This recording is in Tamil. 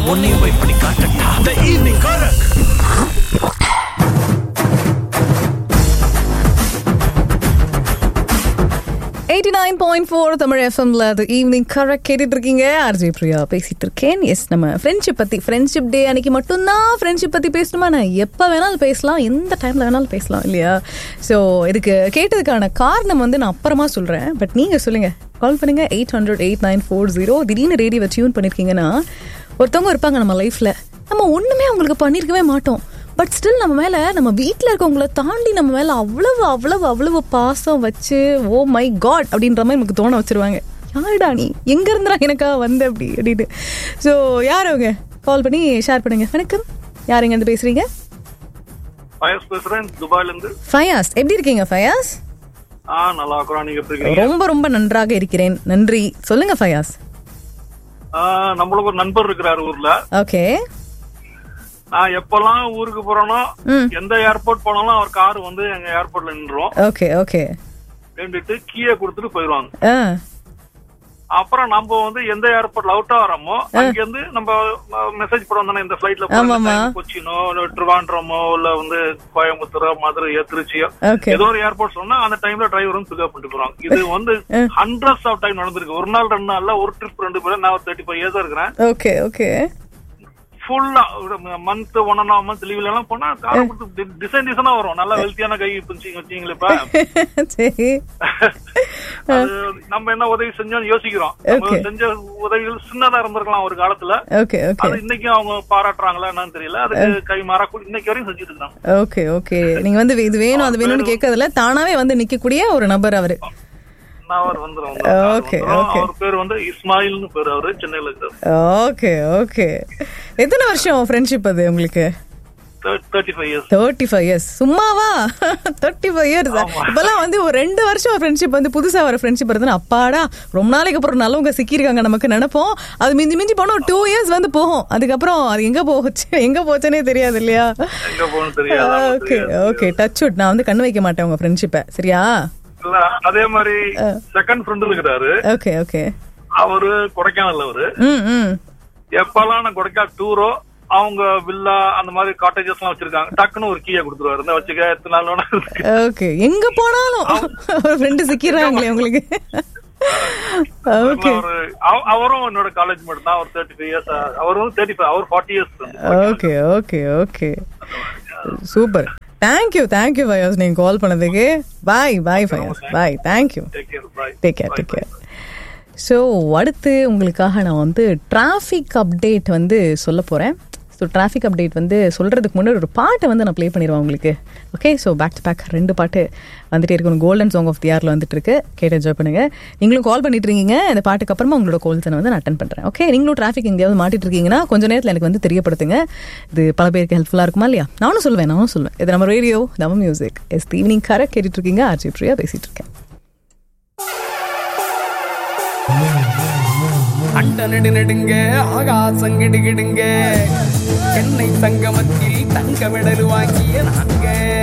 உன்னையும் போய் பண்ணி காட்டட்டா த ஈவினிங் கரக் eighty nine point four Tamil எஃப்எம்ல அது ஈவினிங் கரெக்ட் கேட்டுட்டு இருக்கீங்க ஆர்ஜே பிரியா பேசிட்டு இருக்கேன் எஸ் நம்ம ஃப்ரெண்ட்ஷிப் பத்தி ஃப்ரெண்ட்ஷிப் டே அன்னைக்கு மட்டும்தான் ஃப்ரெண்ட்ஷிப் பத்தி பேசணுமா நான் எப்போ வேணாலும் பேசலாம் எந்த டைம்ல வேணாலும் பேசலாம் இல்லையா ஸோ இதுக்கு கேட்டதுக்கான காரணம் வந்து நான் அப்புறமா சொல்றேன் பட் நீங்க சொல்லுங்க கால் பண்ணுங்க eight hundred eight nine four zero திடீர்னு ரேடியோ டியூன் பண்ணிருக்கீங்கன்னா ஒருத்தவங்க இருப்பாங்க நம்ம லைஃப்ல நம்ம ஒண்ணுமே அவங்களுக்கு பண்ணிருக்கவே மாட்டோம் பட் ஸ்டில் நம்ம மேல நம்ம வீட்டில் இருக்கவங்கள தாண்டி நம்ம மேல அவ்வளவு அவ்வளவு அவ்வளவு பாசம் வச்சு ஓ மை காட் அப்படின்ற மாதிரி நமக்கு தோண வச்சிருவாங்க யாருடா நீ எங்க இருந்துடா எனக்கா வந்த அப்படி அப்படின்னு ஸோ யார் அவங்க கால் பண்ணி ஷேர் பண்ணுங்க வணக்கம் யார் எங்க இருந்து பேசுறீங்க பயஸ் பேசுறேன் துபாயில இருந்து ஃபயாஸ் எப்படி இருக்கீங்க ஃபயாஸ் ஆ நல்லா இருக்கிறோம் நீங்க எப்படி இருக்கீங்க ரொம்ப ரொம்ப நன்றாக இருக்கிறேன் நன்றி சொல்லுங்க ஃபயாஸ் ஆ, நம்மளுக்கு ஒரு நண்பர் இருக்கிறாரு ஊர்ல ஓகே நான் எப்பெல்லாம் ஊருக்கு போறேனோ ம். எந்த ஏர்போர்ட் போனாலும் அவர் கார் வந்து எங்க ஏர்போர்ட்ல நின்றுரும் ஓகே ஓகே நின்றுட்டு கீயை கொடுத்துட்டு போயிடுவாங்க ஆ அப்புறம் நம்ம வந்து எந்த ஏர்போர்ட்ல அவுட்டா வரோமோ அங்க இருந்து நம்ம மெசேஜ் போடுவோம் தானே இந்த ஃபிளைட்ல ஆமாமா. கொச்சினோ இல்ல ட்ரிவாண்ட்ரமோ இல்ல வந்து கோயம்புத்தூரோ மதுரையோ திருச்சியோ ஓகே ஏதோ ஒரு ஏர்போர்ட் சொன்னா அந்த டைம்ல டிரைவர் வந்து பிக்கப் பண்ணிட்டு போறாங்க இது வந்து ஹண்ட்ரட்ஸ் ஆஃப் டைம் நடந்திருக்கு ஒரு நாள் ரெண்டு நாள்ல ஒரு ட்ரிப் ரெண்டு பேரும் நான் தேர்ட்டி ஃபைவ் இயர்ஸ் இருக்கிறேன் ஓகே ஓகே ஃபுல்லா month one and half month லீவ்ல எல்லாம் போனா காரை கொடுத்து டிசைன் டிசைனா வரும் நல்லா வெல்த்தியான கை பிடிச்சிங்க வச்சீங்களே இப்ப சரி அது நம்ம என்ன உதவி செஞ்சோம்னு யோசிக்கிறோம் நம்ம Okay. செஞ்ச உதவிகள் சின்னதா இருந்திருக்கலாம் ஒரு காலத்துல ஓகே ஓகே அது இன்னைக்கும் அவங்க பாராட்டுறாங்களா என்னன்னு தெரியல அதுக்கு கை மாறா கூட இன்னைக்கு வரையும் செஞ்சுட்டு இருக்காங்க ஓகே ஓகே நீங்க வந்து இது வேணும் அது வேணும்னு கேட்கறதுல தானாவே வந்து நிக்கக்கூடிய ஒரு நபர் அவரு நான் அவர் வந்துரும் Okay, வந்துரும். okay. அவர் பேர் வந்து இஸ்மாயில்னு பேரு அவரு சென்னையில இருக்காரு ஓகே ஓகே எத்தனை வருஷம் ஃப்ரெண்ட்ஷிப் அது உங்களுக்கு thirty five years thirty five years சும்மாவா தேர்ட்டி ஃபைவ் இயர்ஸ் இப்பெல்லாம் வந்து ஒரு ரெண்டு வருஷம் ஃப்ரெண்ட்ஷிப் வந்து புதுசா வர ஃப்ரெண்ட்ஷிப் வருதுன்னு அப்பாடா ரொம்ப நாளைக்கு அப்புறம் நல்லவங்க சிக்கியிருக்காங்க நமக்கு நினைப்போம் அது மிஞ்சி மிஞ்சி போனா ஒரு டூ இயர்ஸ் வந்து போகும் அதுக்கப்புறம் அது எங்க போச்சு எங்க போச்சுன்னே தெரியாது இல்லையா எங்க போகணும் தெரியாது ஓகே ஓகே டச் உட் நான் வந்து கண்ணு வைக்க மாட்டேன் உங்க ஃப்ரெண்ட்ஷிப்பை சரியா இல்ல, அதே மாதிரி செகண்ட் ஃப்ரெண்ட் இருக்கிறாரு ஓகே ஓகே அவரு கொடைக்கானல் அவரு ம் ம் எப்பெல்லாம் நான் கொடைக்கானல் டூரோ அவங்க வில்லா அந்த மாதிரி காட்டேஜஸ் எல்லாம் வச்சிருக்காங்க டக்குன்னு ஒரு கீயை கொடுத்துருவாரு இந்த வச்சுக்க எத்தனை நாள் வேணா இருக்கு. ஓகே எங்க போனாலும் ஒரு ஃப்ரெண்டு சிக்கிறாங்களே உங்களுக்கு ஓகே அவரு அவ- அவரும் என்னோட காலேஜ் மட்டும் தான் அவர் தேர்ட்டி ஃபைவ் இயர்ஸ் அவரும் தேர்ட்டி ஃபைவ் அவர் forty years okay okay okay super thank you thank you ஃபயோஸ் நீங்க கால் பண்ணதுக்கு பாய் பாய் ஃபயோஸ் bye thank you take care bye take care take care so அடுத்து உங்களுக்காக நான் வந்து டிராஃபிக் அப்டேட் வந்து சொல்ல போகிறேன் ஸோ டிராஃபிக் அப்டேட் வந்து சொல்கிறதுக்கு முன்னாடி ஒரு பாட்டை வந்து நான் ப்ளே பண்ணிடுவேன் உங்களுக்கு okay so back to back ரெண்டு பாட்டு வந்துட்டே இருக்கணும் கோல்டன் சாங் ஆஃப் தி இயரில் வந்துட்டு இருக்கு கேட்டு என்ஜாய் பண்ணுங்க நீங்களும் கால் பண்ணிட்டு இருக்கீங்க இந்த பாட்டுக்கு அப்புறமா உங்களோட கால்ஸை வந்து நான் அட்டன் பண்ணுறேன் ஓகே நீங்களும் டிராஃபிக் எங்கேயாவது மாட்டிட்டு இருக்கீங்கன்னா கொஞ்ச நேரத்தில் எனக்கு வந்து தெரியப்படுத்துங்க இது பல பேருக்கு ஹெல்ப்ஃபுல்லாக இருக்குமா இல்லையா நானும் சொல்லுவேன் நானும் சொல்லுவேன் இது நம்ம ரேடியோ நம்ம மியூசிக் எஸ் ஈவினிங் கரெக்ட் கேட்டுட்டு இருக்கீங்க ஆர்ஜி பிரியா பேசிட்டு இருக்கேன் அண்ட நெடு நெடுங்க ஆகாசம் கிடுகிடுங்க சென்னை சங்கமத்தில் தங்க மெடல் வாங்கிய நாங்க